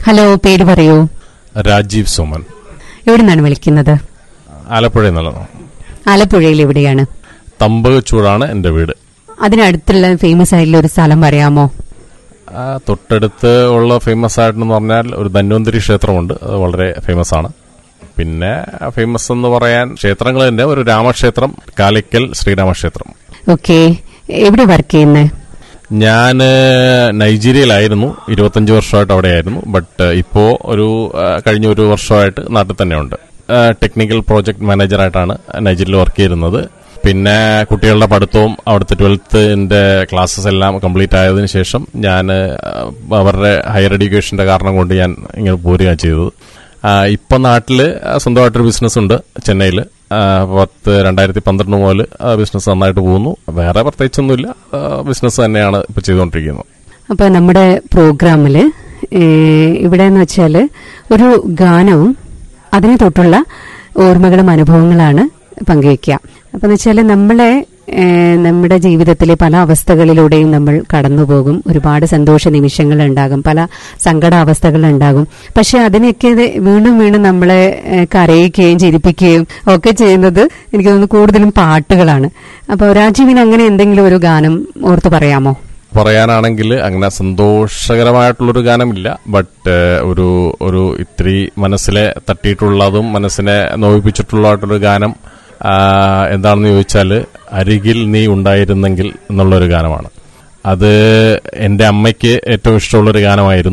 hello പേര് പറയൂ രാജീവ് സോമൻ എവിടെ നിന്നാണ് വിളിക്കുന്നത് ആലപ്പുഴ എന്നുള്ളത് ആലപ്പുഴയിൽ എവിടെയാണ് തമ്പകച്ചൂടാണ് എൻ്റെ വീട് അതിനടുത്തുള്ള ഫേമസ് ആയിട്ടുള്ള ഒരു സ്ഥലം പറയാമോ ആ, തൊട്ടടുത്ത് ഉള്ള ഫേമസ് ആയിട്ടെന്ന് പറഞ്ഞാൽ ഒരു ധന്വന്തരി ക്ഷേത്രമുണ്ട് അത് വളരെ ഫേമസ് ആണ് പിന്നെ ഫേമസ് എന്ന് പറയാൻ ക്ഷേത്രങ്ങൾ തന്നെ ഒരു രാമക്ഷേത്രം കാലിക്കൽ ശ്രീരാമക്ഷേത്രം ഓക്കെ എവിടെ വർക്ക് ചെയ്യുന്നത് ഞാൻ നൈജീരിയയിലായിരുന്നു ഇരുപത്തഞ്ച് വർഷമായിട്ട് അവിടെയായിരുന്നു ബട്ട് ഇപ്പോൾ ഒരു ആ, കഴിഞ്ഞ ഒരു വർഷമായിട്ട് നാട്ടിൽ തന്നെയുണ്ട് ആ, ടെക്നിക്കൽ പ്രോജക്ട് മാനേജറായിട്ടാണ് നൈജീരിയയിൽ വർക്ക് ചെയ്യുന്നത് പിന്നെ കുട്ടികളുടെ പഠിത്തവും അവിടുത്തെ ട്വൽത്തിന്റെ ക്ലാസ്സസ് എല്ലാം കംപ്ലീറ്റ് ആയതിനു ശേഷം ഞാൻ അവരുടെ ഹയർ എഡ്യൂക്കേഷന്റെ കാരണം കൊണ്ട് ഞാൻ ഇങ്ങനെ പോരുകയാണ് ചെയ്തത് ആ, ഇപ്പൊ നാട്ടില് സ്വന്തമായിട്ടൊരു ബിസിനസ് ഉണ്ട് ചെന്നൈയിൽ പത്ത് രണ്ടായിരത്തി പന്ത്രണ്ട് മുതൽ ബിസിനസ് നന്നായിട്ട് പോകുന്നു വേറെ പ്രത്യേകിച്ചൊന്നുമില്ല ബിസിനസ് തന്നെയാണ് ഇപ്പൊ ചെയ്തുകൊണ്ടിരിക്കുന്നത് അപ്പൊ നമ്മുടെ പ്രോഗ്രാമില് ഇവിടെ എന്ന് വെച്ചാല് ഒരു ഗാനവും അതിനെ തൊട്ടുള്ള ഓർമ്മകളും അനുഭവങ്ങളാണ് പങ്കുവെക്കുക അപ്പൊ എന്ന് വെച്ചാല് നമ്മളെ ഏഹ്, നമ്മുടെ ജീവിതത്തിലെ പല അവസ്ഥകളിലൂടെയും നമ്മൾ കടന്നുപോകും ഒരുപാട് സന്തോഷ നിമിഷങ്ങൾ ഉണ്ടാകും പല സങ്കടാവസ്ഥകൾ ഉണ്ടാകും പക്ഷെ അതിനൊക്കെ ഇത് വീണ്ടും വീണ്ടും നമ്മളെ ഏഹ്, കരയിക്കുകയും ചിരിപ്പിക്കുകയും ഒക്കെ ചെയ്യുന്നത് എനിക്ക് തോന്നുന്നു കൂടുതലും പാട്ടുകളാണ് അപ്പൊ രാജീവിന് അങ്ങനെ എന്തെങ്കിലും ഒരു ഗാനം ഓർത്ത് പറയാമോ പറയാനാണെങ്കിൽ അങ്ങനെ സന്തോഷകരമായിട്ടുള്ളൊരു ഗാനമില്ല ബട്ട് ഒരു ഒരു ഇത്തിരി മനസ്സിലെ തട്ടിയിട്ടുള്ളതും മനസ്സിനെ നോവിപ്പിച്ചിട്ടുള്ളതായിട്ടൊരു ഗാനം ആ, എന്താണെന്ന് ചോദിച്ചാൽ അരികിൽ നീ ഉണ്ടായിരുന്നെങ്കിൽ എന്നുള്ളൊരു ഗാനമാണ് അത് എൻ്റെ അമ്മയ്ക്ക് ഏറ്റവും ഇഷ്ടമുള്ളൊരു ഗാനമായിരുന്നു